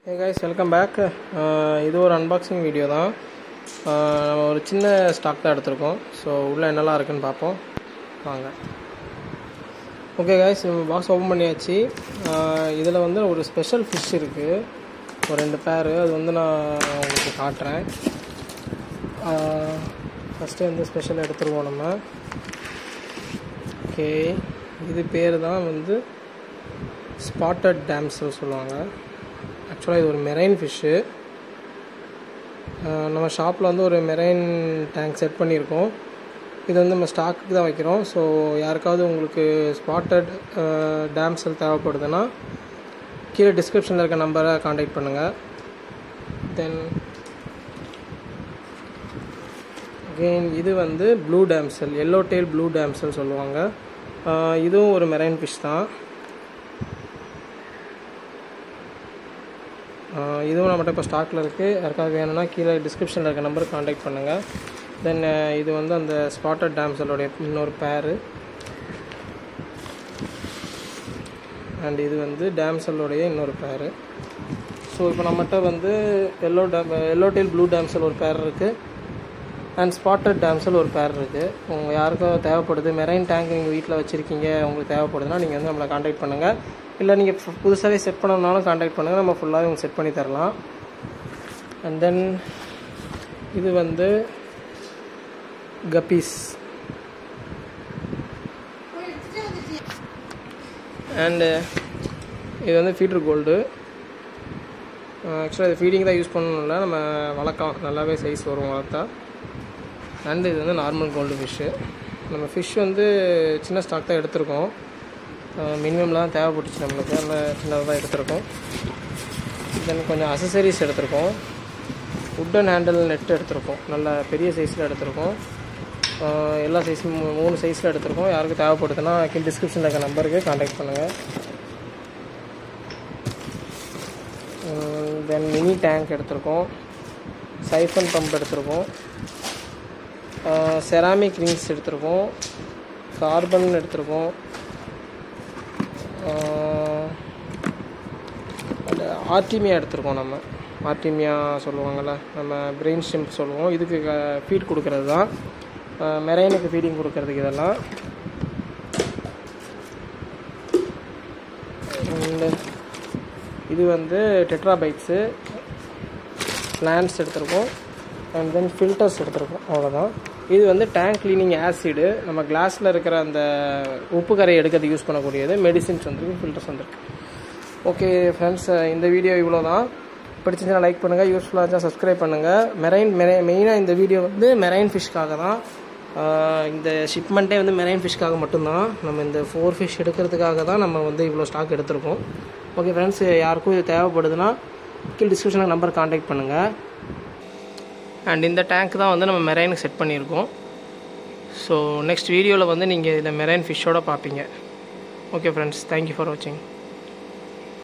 hey guys welcome back இது ஒரு unboxing video தான் ஆஹ் நம்ம ஒரு சின்ன ஸ்டாக் தான் எடுத்திருக்கோம் ஸோ உள்ளே என்னெல்லாம் இருக்குன்னு பார்ப்போம் வாங்க ஓகே கைஸ் பாக்ஸ் ஓப்பன் பண்ணியாச்சு இதில் வந்து ஒரு ஸ்பெஷல் ஃபிஷ் இருக்குது ஒரு ரெண்டு பேர் அது வந்து நான் உங்களுக்கு காட்டுறேன் ஃபஸ்ட்டு வந்து ஸ்பெஷல் எடுத்துருவோம் நம்ம ஓகே இது பேர் தான் வந்து ஸ்பாட்டட் டேம்ஸில் சொல்லுவாங்க ஆக்சுவலாக இது ஒரு மெரைன் ஃபிஷ்ஷு நம்ம ஷாப்பில் வந்து ஒரு மெரைன் டேங்க் செட் பண்ணியிருக்கோம் இது வந்து நம்ம ஸ்டாக்குக்கு தான் வைக்கிறோம் ஸோ யாருக்காவது உங்களுக்கு ஸ்பாட்டட் டேம்ஸில் தேவைப்படுதுன்னா கீழே டிஸ்கிரிப்ஷனில் இருக்க நம்பரை காண்டாக்ட் பண்ணுங்கள் தென் அகெயின் இது வந்து blue damsel yellow tail blue damsel சொல்லுவாங்க ஆஹ் இதுவும் ஒரு மெரைன் ஃபிஷ் தான் ஆஹ் இதுவும் நம்மகிட்ட இப்போ ஸ்டாக்கில் இருக்குது யாருக்காவது வேணும்னா கீழே டிஸ்கிரிப்ஷனில் இருக்க நம்பருக்கு காண்டாக்ட் பண்ணுங்கள் தென் இது வந்து அந்த ஸ்பாட்டட் டேம்ஸலோடைய இன்னொரு பேரு அண்ட் இது வந்து டேம்சலோடைய இன்னொரு பேரு ஸோ இப்போ நம்மகிட்ட வந்து yellow dam yellow tail blue damsel ஒரு பேர் இருக்குது அண்ட் ஸ்பாட்டட் டேம்சல் ஒரு பேர் இருக்குது உங்கள் யாருக்கோ தேவைப்படுது மெரைன் டேங்க் நீங்கள் வீட்டில் வச்சுருக்கீங்க உங்களுக்கு தேவைப்படுதுன்னா நீங்கள் வந்து நம்மளை காண்டாக்ட் பண்ணுங்கள் இல்லை நீங்கள் புதுசாகவே செட் பண்ணணும்னாலும் காண்டாக்ட் பண்ணுங்கள் நம்ம ஃபுல்லாகவே உங்களுக்கு செட் பண்ணி தரலாம் அண்ட் தென் இது வந்து கப்பீஸ் அண்டு இது வந்து ஃபீட்ரு கோல்டு ஆக்சுவலாக இது ஃபீடிங் தான் யூஸ் பண்ணணும்ல நம்ம வளர்க்கலாம் நல்லாவே சைஸ் வரும் வளர்த்தா அண்ட் இது வந்து நார்மல் கோல்டு ஃபிஷ்ஷு நம்ம ஃபிஷ் வந்து சின்ன ஸ்டாக் தான் எடுத்திருக்கோம் மினிமம்லாம் தேவைப்பட்டுச்சு நம்மளுக்கு அந்த சின்னதாக தான் எடுத்திருக்கோம் தென் கொஞ்சம் அசசரிஸ் எடுத்திருக்கோம் உட்டன் ஹேண்டில் நெட் எடுத்திருக்கோம் நல்ல பெரிய சைஸில் எடுத்திருக்கோம் ஆஹ் எல்லா சைஸும் மூணு சைஸில் எடுத்திருக்கோம் யாருக்கு தேவைப்படுதுன்னா கீழ் டிஸ்கிரிப்ஷனில் இருக்க நம்பருக்கு காண்டாக்ட் பண்ணுங்கள் தென் மினி டேங்க் எடுத்திருக்கோம் சைஃபன் பம்ப் எடுத்திருக்கோம் செராமிக் ரிங்ஸ் எடுத்திருக்கோம் கார்பன் எடுத்திருக்கோம் அந்த ஆர்டிமியா எடுத்திருக்கோம் நம்ம ஆர்டிமியா சொல்லுவாங்கள்ல நம்ம பிரெயின் ஸ்டிம்ப் சொல்லுவோம் இதுக்கு ஃபீட் கொடுக்கறது தான் மெரைனுக்கு ஃபீடிங் கொடுக்கறதுக்கு இதெல்லாம் And இது வந்து டெட்ராபைட்ஸு பிளான்ஸ் எடுத்திருக்கோம் அண்ட் தென் ஃபில்டர்ஸ் எடுத்திருக்கோம் அவ்வளோதான் இது வந்து டேங்க் கிளீனிங் ஆசிடு நம்ம கிளாஸில் இருக்கிற அந்த உப்பு கரை எடுக்கிறது யூஸ் பண்ணக்கூடியது மெடிசின்ஸ் வந்துருக்கு ஃபில்டர்ஸ் வந்துருக்கு ஓகே ஃப்ரெண்ட்ஸ் இந்த வீடியோ இவ்வளோ தான் பிடிச்சிருந்தா லைக் பண்ணுங்கள் யூஸ்ஃபுல்லாக இருந்தால் சப்ஸ்கிரைப் பண்ணுங்கள் மெரைன் மெரை மெயினாக இந்த வீடியோ வந்து மெரைன் ஃபிஷ்க்காக தான் ஆஹ் இந்த ஷிப்மெண்ட்டே வந்து மெரைன் ஃபிஷ்க்காக மட்டும்தான் நம்ம இந்த ஃபோர் ஃபிஷ் எடுக்கிறதுக்காக தான் நம்ம வந்து இவ்வளோ ஸ்டாக் எடுத்திருக்கோம் ஓகே ஃப்ரெண்ட்ஸ் யாருக்கும் இது தேவைப்படுதுன்னா கீழ் டிஸ்கிரிப்ஷனில் நம்பர் காண்டாக்ட் பண்ணுங்கள் அண்ட் இந்த டேங்க் தான் வந்து நம்ம மெரைனுக்கு செட் பண்ணியிருக்கோம் ஸோ நெக்ஸ்ட் வீடியோவில் வந்து நீங்கள் இந்த மெரைன் ஃபிஷ்ஷோட பார்ப்பீங்க ஓகே ஃப்ரெண்ட்ஸ் தேங்க்யூ ஃபார் வாட்சிங்